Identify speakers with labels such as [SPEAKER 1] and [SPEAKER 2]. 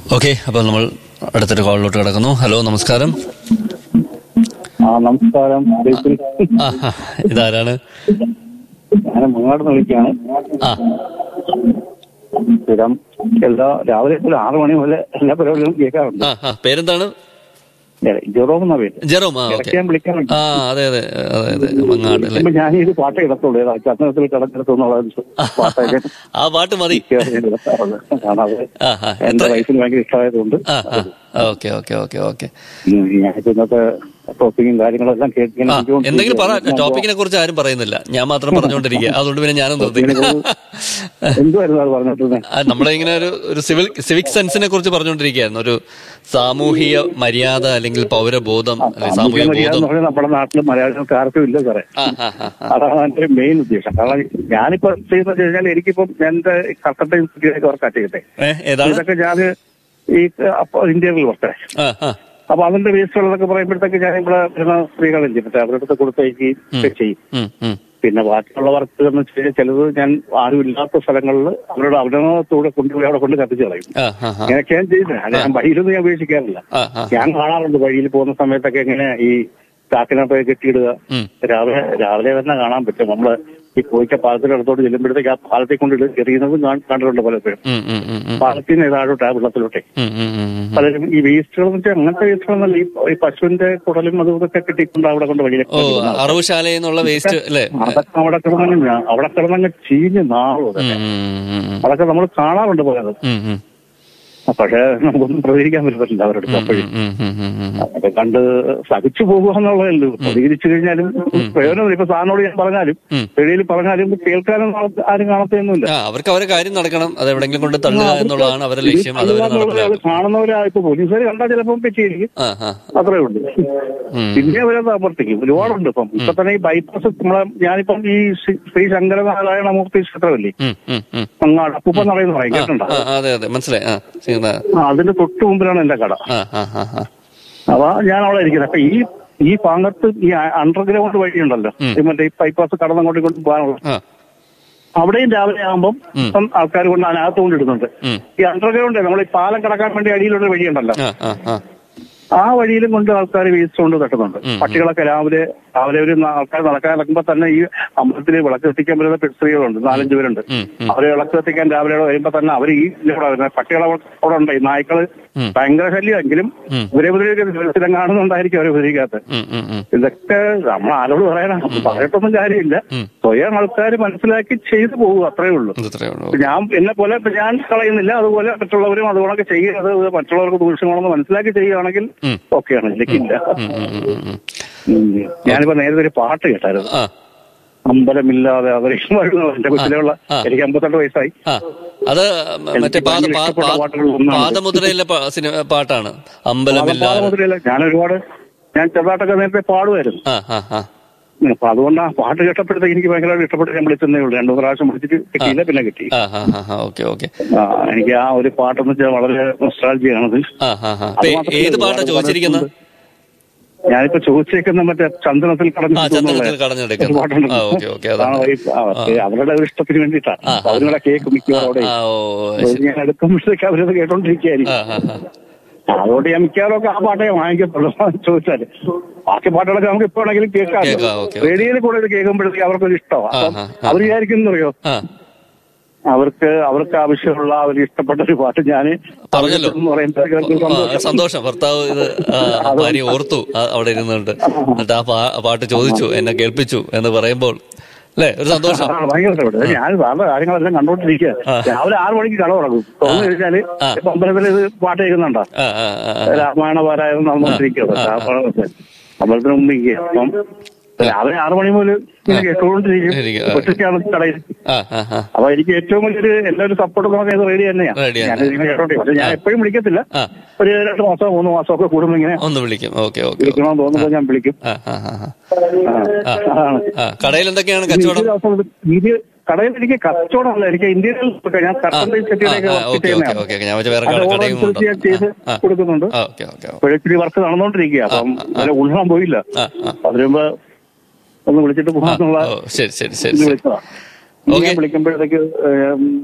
[SPEAKER 1] Okay അപ്പോൾ നമ്മൾ അടുത്തൊരു കോളിലോട്ട് കിടക്കുന്നു ഹലോ നമസ്കാരം
[SPEAKER 2] ആ നമസ്കാരം ബേസിൽ.
[SPEAKER 1] ആ ആ, ഇതാരാണ്
[SPEAKER 2] ഞാൻ മങ്ങാട് വിളിക്കുകയാണ്
[SPEAKER 1] ആ
[SPEAKER 2] സ്ഥിരം എല്ലാ രാവിലെ ഒരു ആറു മണി മുതൽ എല്ലാ പരിപാടികളും കേൾക്കാറുണ്ട്
[SPEAKER 1] ആ ആ പേരെന്താണ്
[SPEAKER 2] ജെറോം എന്ന പേര്
[SPEAKER 1] ജെറോം ആ ഓക്കെ
[SPEAKER 2] ഇടയ്ക്ക് ഞാൻ വിളിക്കാറുണ്ട്
[SPEAKER 1] ആ അതെ അതെ അതെ അതെ മങ്ങാട് അല്ലേ
[SPEAKER 2] ഇപ്പൊ ഞാൻ ഇത് പാട്ട് കിടത്തുള്ളൂ ഏതാ ചത്തനത്തിൽ കിടക്കെടുത്തുന്നുള്ള പാട്ടൊക്കെ
[SPEAKER 1] ആ പാട്ട് മതി
[SPEAKER 2] കേൾക്കാറുണ്ട്. കാരണം അത്
[SPEAKER 1] ആ ആ
[SPEAKER 2] എന്റെ
[SPEAKER 1] എത്ര
[SPEAKER 2] വയസ്സിന് ഭയങ്കര ഇഷ്ടമായതുകൊണ്ട്
[SPEAKER 1] ആ ആ ഓക്കെ ഓക്കെ ഓക്കെ ഓക്കെ
[SPEAKER 2] ഉം, ഞാനിപ്പോ ഇന്നത്തെ ടോപ്പിക്കും കാര്യങ്ങളെല്ലാം കേൾക്കാൻ
[SPEAKER 1] ആ
[SPEAKER 2] എനിക്ക്
[SPEAKER 1] എന്തെങ്കിലും പറ
[SPEAKER 2] തോന്നുന്നു.
[SPEAKER 1] ടോപ്പിക്കിനെ കുറിച്ച് ആരും പറയുന്നില്ല ഞാൻ മാത്രം പറഞ്ഞുകൊണ്ടിരിക്കുക അതുകൊണ്ട് പിന്നെ ഞാനും നിർത്തി
[SPEAKER 2] എന്തുവായിരുന്നു അത് പറഞ്ഞിട്ടുള്ളത്
[SPEAKER 1] ആ, നമ്മളെ ഇങ്ങനെ ഒരു ഒരു സിവിൽ സിവിക് സെൻസിനെ കുറിച്ച് പറഞ്ഞുകൊണ്ടിരിക്കുകയായിരുന്നു ഒരു സാമൂഹിക മര്യാദ അല്ലെങ്കിൽ പൗരബോധം അല്ലെങ്കിൽ സാമൂഹിക
[SPEAKER 2] സാമൂഹ്യ മര്യാദ
[SPEAKER 1] ബോധം
[SPEAKER 2] എന്ന് പറഞ്ഞാൽ നമ്മുടെ നാട്ടിൽ മലയാളികൾക്ക് ആർക്കും ഇല്ല സാറേ
[SPEAKER 1] ആ ആ ആ ആ.
[SPEAKER 2] അതാണ് എന്റെ മെയിൻ ഉദ്ദേശം കാരണം ഞാനിപ്പോ ചെയ്യുന്നത് വെച്ച് കഴിഞ്ഞാൽ എനിക്കിപ്പം എന്റെ കർക്കട്ട ഇൻസ്റ്റിറ്റ്യൂട്ടിലേക്ക് വർക്ക് ചെയ്യട്ടെ
[SPEAKER 1] ഏ, ഏതാണ്
[SPEAKER 2] ഇതൊക്കെ ഞാൻ ഈ അപ്പൊ ഇന്ത്യയിൽ വർക്ക്
[SPEAKER 1] ആ ആ
[SPEAKER 2] അപ്പൊ അതിന്റെ വേസ്റ്റുകളൊക്കെ പറയുമ്പോഴത്തേക്ക് ഞാൻ ഇവിടെ വരുന്ന സ്ത്രീകളില്ലേ മറ്റേ അവരുടെ അടുത്ത് കൊടുത്തേക്കുകയും ഒക്കെ ചെയ്യും
[SPEAKER 1] ഉം, ഉം.
[SPEAKER 2] പിന്നെ ബാക്കിയുള്ള വർക്ക് എന്ന് വെച്ച് കഴിഞ്ഞാൽ ചിലത് ഞാൻ ആരും ഇല്ലാത്ത സ്ഥലങ്ങളിൽ അവരുടെ അവരണത്തോടെ കൊണ്ടുപോയി അവിടെ കൊണ്ട് കത്തിച്ച് കളയും
[SPEAKER 1] ആ ആ ആ
[SPEAKER 2] ഇങ്ങനെയൊക്കെ ഞാൻ ചെയ്യുന്നത് അല്ല ഞാൻ വഴിയിലൊന്നും ഞാൻ ഉപേക്ഷിക്കാറില്ല
[SPEAKER 1] ആ ആ
[SPEAKER 2] ഞാൻ കാണാറുണ്ട് വഴിയിൽ പോകുന്ന സമയത്തൊക്കെ ഇങ്ങനെ ഈ ചാക്കിനകത്ത് കെട്ടിയിടുക
[SPEAKER 1] ഉം.
[SPEAKER 2] രാവിലെ രാവിലെ തന്നെ കാണാൻ പറ്റും നമ്മള് ഈ കോയിക്ക പാലത്തിന്റെ അടുത്തോട്ട് ചെല്ലുമ്പോഴത്തേക്ക് ആ പാലത്തിൽ കൊണ്ട് ഇട് എറിയുന്നതും ഞാൻ കണ്ടിട്ടുണ്ട് പലപ്പോഴും
[SPEAKER 1] ഉം, ഉം, ഉം, ഉം.
[SPEAKER 2] പാലത്തിൽ നിന്ന് ഏതാഴോട്ട് ആ വെള്ളത്തിലോട്ടെ
[SPEAKER 1] ഉം, ഉം, ഉം, ഉം.
[SPEAKER 2] പലരും ഈ വേസ്റ്റുകൾ എന്ന് വെച്ചാൽ അങ്ങനത്തെ വേസ്റ്റുകളൊന്നല്ല ഈ ഈ പശുവിന്റെ കുടലും അതും ഇതൊക്കെ കിട്ടിക്കൊണ്ട് അവിടെ കൊണ്ട്
[SPEAKER 1] ഓ
[SPEAKER 2] വഴിയിലൊക്കെ ഇടുന്നത്.
[SPEAKER 1] അറവുശാലയിൽ നിന്നുള്ള വേസ്റ്റ് അല്ലേ
[SPEAKER 2] അതൊക്കെ അവിടെ കിടന്നങ്ങ് ഞാ- അവിടെ കിടന്നങ്ങ് ചീഞ്ഞ് നാളും
[SPEAKER 1] ഉം,
[SPEAKER 2] അതൊക്കെ
[SPEAKER 1] ഉം, ഉം, ഉം.
[SPEAKER 2] അതൊക്കെ നമ്മൾ കാണാറുണ്ട് പോയത്
[SPEAKER 1] ഉം, ഉം.
[SPEAKER 2] പക്ഷേ നമുക്കൊന്നും പ്രതികരിക്കാൻ പറ്റില്ല അവരുടെ അടുത്ത് അപ്പോഴും
[SPEAKER 1] ഉം, ഉം, ഉം, ഉം.
[SPEAKER 2] അതൊക്കെ കണ്ട് സഹിച്ചു പോകുക എന്നുള്ളതേ ഉള്ളൂ പ്രതികരിച്ചു കഴിഞ്ഞാലും പ്രയോജനം ഇപ്പൊ സാറിനോട് ഞാൻ പറഞ്ഞാലും
[SPEAKER 1] ഉം.
[SPEAKER 2] വെളിയിൽ പറഞ്ഞാലും കേൾക്കാനും ആള് ആരും കാണത്തൊന്നുമില്ല
[SPEAKER 1] ആ അവർക്ക് അവരെ കാര്യം നടക്കണം അത് എവിടെങ്കിലും കൊണ്ട് തള്ളുക എന്നുള്ളതാണ് അവരുടെ ലക്ഷ്യം അത് അവർ നടപ്പിലാക്കും
[SPEAKER 2] കാണുന്നവരാ ഇപ്പൊ പോലീസുകാർ കണ്ടാൽ ചിലപ്പം പറ്റിയിരിക്കും
[SPEAKER 1] ആ ആ
[SPEAKER 2] അത്രേ ഉള്ളൂ
[SPEAKER 1] ഉം.
[SPEAKER 2] പിന്നെ അവരത് ആവർത്തിക്കും ഒരുപാടുണ്ട് ഇപ്പം ഇപ്പൊ തന്നെ ഈ ബൈപ്പാസ് നമ്മളെ ഞാനിപ്പം ഈ ശ്രീ- ശ്രീ ശങ്കരനാരായണ മൂർത്തി ക്ഷേത്രമല്ലേ
[SPEAKER 1] ഉം, ഉം, ഉം.
[SPEAKER 2] അങ്ങാട് അപ്പൂപ്പൻ നടയെന്ന് പറയും കേട്ടിട്ടുണ്ടോ
[SPEAKER 1] ആ അതെ അതെ മനസ്സിലായി ആ ശരി, ആ
[SPEAKER 2] ആ, അതിന്റെ തൊട്ട് മുമ്പിലാണ് എന്റെ കട
[SPEAKER 1] ആ ആ ആ ആ
[SPEAKER 2] അപ്പൊ ഞാൻ അവിടെ ഇരിക്കുന്നത് അപ്പൊ ഈ ഈ ഭാഗത്ത് ഈ അണ്ടർഗ്രൗണ്ട് വഴിയുണ്ടല്ലോ
[SPEAKER 1] ഉം.
[SPEAKER 2] ഈ മറ്റേ ഈ ബൈപ്പാസ് കടന്നങ്ങോട്ട് ഇങ്ങോട്ട് പോകാനുള്ള
[SPEAKER 1] ആ
[SPEAKER 2] അവിടെയും രാവിലെ ആകുമ്പോൾ
[SPEAKER 1] ഉം.
[SPEAKER 2] ആൾക്കാർ കൊണ്ട് അതിനകത്ത് കൊണ്ട് ഇടുന്നുണ്ട്
[SPEAKER 1] ഉം.
[SPEAKER 2] ഈ അണ്ടർഗ്രൗണ്ട് നമ്മൾ ഈ പാലം കടക്കാൻ വേണ്ടി അടിയിലുള്ള വഴിയുണ്ടല്ലോ
[SPEAKER 1] ആ ആ ആ
[SPEAKER 2] ആ വഴിയിലും കൊണ്ട് ആൾക്കാർ വേസ്റ്റ് കൊണ്ട് തട്ടുന്നുണ്ട്
[SPEAKER 1] ഉം.
[SPEAKER 2] പട്ടികളൊക്കെ രാവിലെ രാവിലെ ഒരു ന- ആൾക്കാർ നടക്കാൻ നടക്കുമ്പോ തന്നെ ഈ അമ്പലത്തിൽ വിളക്ക് കത്തിക്കാൻ വരുന്ന പെ- സ്ത്രീകളുണ്ട് നാലഞ്ച് പേരുണ്ട്
[SPEAKER 1] ഉം, ഉം.
[SPEAKER 2] അവരെ വിളക്ക് കത്തിക്കാൻ രാവിലെ വരുമ്പോ തന്നെ അവർ ഈ ഇതിലൂടെ വരുന്നത് പട്ടികളെ അവിടെ ഉണ്ട് ഈ നായ്ക്കള്
[SPEAKER 1] ഉം.
[SPEAKER 2] ഭയങ്കര ശല്യമെങ്കിലും
[SPEAKER 1] ഉം.
[SPEAKER 2] ഇവരെ ഇവരെ സ്ഥിരം കാണുന്നുണ്ടായിരിക്കും അവരെ ഉപദ്രവിക്കാത്തത്
[SPEAKER 1] ഉം, ഉം, ഉം.
[SPEAKER 2] ഇതൊക്കെ നമ്മൾ ആരോട് പറയണം പറയത്തൊന്നും കാര്യമില്ല
[SPEAKER 1] ഉം.
[SPEAKER 2] സ്വയം ആൾക്കാർ മനസ്സിലാക്കി ചെയ്തു പോകും അത്രേ ഉള്ളൂ
[SPEAKER 1] ഇത് ഇത്രയേ ഉള്ളൂ
[SPEAKER 2] ഇപ്പൊ ഞാൻ എന്നെ പോലെ ഇപ്പൊ ഞാൻ കളയുന്നില്ല അതുപോലെ മറ്റുള്ളവരും അതുകൊണ്ടൊക്കെ ചെയ്യുന്നത് ഇത് മറ്റുള്ളവർക്ക് ദൂഷ്യമാണെന്ന് മനസ്സിലാക്കി ചെയ്യുകയാണെങ്കിൽ
[SPEAKER 1] ഉം.
[SPEAKER 2] ഓക്കെയാണ് ഇല്ലെങ്കില്ല
[SPEAKER 1] ഉം, ഉം, ഉം, ഉം, ഉം.
[SPEAKER 2] ഉം. ഞാനിപ്പോ നേരത്തെ ഒരു പാട്ട് കേട്ടായിരുന്നു
[SPEAKER 1] ആ
[SPEAKER 2] അമ്പലമില്ലാതെ അവരീക്ഷ എന്റെ കൊച്ചിലുള്ള
[SPEAKER 1] ആ.
[SPEAKER 2] എനിക്ക് അമ്പത്തെട്ട് വയസ്സായി
[SPEAKER 1] ആ അത് മറ്റേ പാത
[SPEAKER 2] ഭയങ്കര
[SPEAKER 1] പാ-
[SPEAKER 2] ഇഷ്ടപ്പെട്ട
[SPEAKER 1] പാ-
[SPEAKER 2] പാട്ടുകളിൽ ഒന്നാണ്.
[SPEAKER 1] പാദമുദ്രയിലെ പാ- സിനിമ പാട്ടാണ് അമ്പലമില്ലാതെ
[SPEAKER 2] മുതലല്ല ഞാൻ ഒരുപാട് ഞാൻ ചെറുതായിട്ടൊക്കെ നേരത്തെ പാടുമായിരുന്നു
[SPEAKER 1] ആ ആ ആ
[SPEAKER 2] ഉം. അപ്പൊ അതുകൊണ്ട് ആ പാട്ട് കേട്ടപ്പോഴത്തേക്ക് എനിക്ക് ഭയങ്കരമായിട്ട് ഇഷ്ടപ്പെട്ട് ഞാൻ വിളിച്ചതേ ഉള്ളൂ രണ്ടു പ്രാവശ്യം വിളിച്ചിട്ട് കിട്ടിയില്ല പിന്നെ കിട്ടി
[SPEAKER 1] ആ ആ ആ ആ ഓക്കെ ഓക്കെ
[SPEAKER 2] ആ, എനിക്ക് ആ ഒരു പാട്ടെന്ന് വെച്ചാൽ വളരെ നൊസ്റ്റാൾജിയാണത്
[SPEAKER 1] ആ ആ ആ അപ്പൊ ഏത് പാട്ടാ ചോദിച്ചിരിക്കുന്നത്
[SPEAKER 2] ഞാനിപ്പോ ചോദിച്ചേക്കുന്ന മറ്റേ ചന്ദനത്തിൽ കടന്നു
[SPEAKER 1] ആ ചന്ദ്രത്തിൽ
[SPEAKER 2] ഒരു
[SPEAKER 1] കടഞ്ഞെടുക്കുന്നു
[SPEAKER 2] പാട്ടുണ്ട്.
[SPEAKER 1] ആ ഓക്കെ ഓക്കെ
[SPEAKER 2] ആ,
[SPEAKER 1] അതാണ്
[SPEAKER 2] ഈ- ആ, അവരുടെ ഒരു ഇഷ്ടത്തിന് വേണ്ടിയിട്ടാണ്
[SPEAKER 1] ആ, ആ.
[SPEAKER 2] അവരുടെ കേക്ക് മിക്കവാറും അവിടെ
[SPEAKER 1] ആ ഓ
[SPEAKER 2] അപ്പൊ ഞാൻ എടുക്കുമ്പോഴത്തേക്ക് അവരത് കേട്ടോണ്ടിരിക്കുകയായിരിക്കും
[SPEAKER 1] ആ ആ ആ
[SPEAKER 2] അതുകൊണ്ട് ഞാൻ മിക്കവാറും ഒക്കെ ആ പാട്ടേ വാങ്ങിക്കത്തുള്ളൂ ചോദിച്ചാല് ബാക്കി പാട്ടുകളൊക്കെ നമുക്ക് എപ്പോ വേണമെങ്കിലും കേൾക്കാം
[SPEAKER 1] കേൾക്കാം, ഓക്കെ, ഓക്കെ.
[SPEAKER 2] റേഡിയോയിൽ കൂടെ ഇത് കേൾക്കുമ്പോഴത്തേക്ക് അവർക്കൊരു ഇഷ്ടമാണ്
[SPEAKER 1] ആ,
[SPEAKER 2] അപ്പം
[SPEAKER 1] ആ, ആ.
[SPEAKER 2] അവർ വിചാരിക്കുന്നറിയോ
[SPEAKER 1] ആ
[SPEAKER 2] അവർക്ക് അവർക്ക് ആവശ്യമുള്ള അവർ ഇഷ്ടപ്പെട്ട ഒരു പാട്ട് ഞാൻ
[SPEAKER 1] പറഞ്ഞല്ലോ.
[SPEAKER 2] എന്ന് പറയുമ്പോഴത്തേക്ക് അവർക്ക്
[SPEAKER 1] ആ,
[SPEAKER 2] സന്തോഷം.
[SPEAKER 1] സന്തോഷം ഭർത്താവ് ഇത് ആ, ഭാര്യ ഓർത്തു ആ, അവിടെ ഇരുന്നുണ്ട് എന്നിട്ട് ആ പാ- പാട്ട് ചോദിച്ചു എന്നെ കേൾപ്പിച്ചു എന്ന് പറയുമ്പോൾ അല്ലേ ഒരു സന്തോഷം
[SPEAKER 2] ആ, ഭയങ്കര ഇഷ്ടപ്പെട്ടു ഞാൻ സാറിന്റെ കാര്യങ്ങളെല്ലാം കണ്ടോണ്ടിരിക്കുക
[SPEAKER 1] ആ.
[SPEAKER 2] രാവിലെ ആറ് മണിക്ക് കട തുടങ്ങും തുറന്നു കഴിഞ്ഞാല്
[SPEAKER 1] ആ.
[SPEAKER 2] ഇപ്പൊ അമ്പലത്തിൽ ഇത് പാട്ട് കേൾക്കുന്നുണ്ടോ
[SPEAKER 1] ആ ആ ആ, ആ.
[SPEAKER 2] രാമായണ പാരായണം നടന്നുകൊണ്ടിരിക്കുക
[SPEAKER 1] ആ, ആ.
[SPEAKER 2] അമ്പലത്തിന് മുമ്പ് ഇരിക്കുക അപ്പം രാവിലെ ആറ് മണി മുതൽ ഇങ്ങനെ കേട്ടുകൊണ്ടിരിക്കും
[SPEAKER 1] ഇരിക്കും, ആ.
[SPEAKER 2] ഒറ്റയ്ക്കാണ് കടയിൽ
[SPEAKER 1] ആ ആ ആ
[SPEAKER 2] അപ്പൊ എനിക്ക് ഏറ്റവും വലിയൊരു എല്ലാവരും സപ്പോർട്ട് പറഞ്ഞത് റേഡിയോ തന്നെയാണ്
[SPEAKER 1] Radio
[SPEAKER 2] ഞാൻ
[SPEAKER 1] തന്നെ.
[SPEAKER 2] ഇതിങ്ങനെ കേട്ടോട്ടെ പക്ഷെ ഞാൻ എപ്പോഴും വിളിക്കത്തില്ല
[SPEAKER 1] ആ
[SPEAKER 2] ഒരു രണ്ട് മാസമോ മൂന്ന് മാസമോ ഒക്കെ കൂടുമ്പോ ഇങ്ങനെ
[SPEAKER 1] ഒന്ന് വിളിക്കും ഓക്കെ ഓക്കെ
[SPEAKER 2] വിളിക്കണമെന്ന് തോന്നുമ്പോൾ ഞാൻ വിളിക്കും
[SPEAKER 1] ആ ആ ആ ആ.
[SPEAKER 2] ആ, അതാണ്
[SPEAKER 1] ആ കടയിൽ എന്തൊക്കെയാണ് കച്ചവടം
[SPEAKER 2] ഈ ദിവസം ഇത് കടയിൽ എനിക്ക് കച്ചവടമല്ല എനിക്ക് ഇന്ത്യയിൽ ഞാൻ
[SPEAKER 1] ആ
[SPEAKER 2] കർട്ടൻ ചെട്ടിയുടെയൊക്കെ
[SPEAKER 1] ആ,
[SPEAKER 2] വർക്ക്
[SPEAKER 1] ഓക്കെ ഓക്കെ
[SPEAKER 2] ചെയ്യുന്നതാണ്
[SPEAKER 1] ഓക്കെ ഞാൻ വെച്ച വേറെ
[SPEAKER 2] അത്
[SPEAKER 1] കട-
[SPEAKER 2] ഓർഡർ
[SPEAKER 1] കടയും ഉണ്ടോ
[SPEAKER 2] അനുസരിച്ച് ഞാൻ ചെയ്ത്
[SPEAKER 1] ആ,
[SPEAKER 2] കൊടുക്കുന്നുണ്ട്
[SPEAKER 1] ആ ഓക്കെ ഓക്കെ ഓക്കെ.
[SPEAKER 2] ഇപ്പോഴിച്ചിരി വർക്ക് നടന്നുകൊണ്ടിരിക്കുക അപ്പം അതിൽ ഉണ്ണാൻ പോയില്ല
[SPEAKER 1] ആ ആ
[SPEAKER 2] അതിന് മുമ്പ് ഒന്ന് വിളിച്ചിട്ട്
[SPEAKER 1] ആ,
[SPEAKER 2] പോകാന്നുള്ള
[SPEAKER 1] ഓ ശരി ശരി ശരി
[SPEAKER 2] ഇത്
[SPEAKER 1] ശരി
[SPEAKER 2] വിളിച്ചതാ
[SPEAKER 1] ഓക്കെ.
[SPEAKER 2] ഞാൻ വിളിക്കുമ്പോഴത്തേക്ക് ഏം,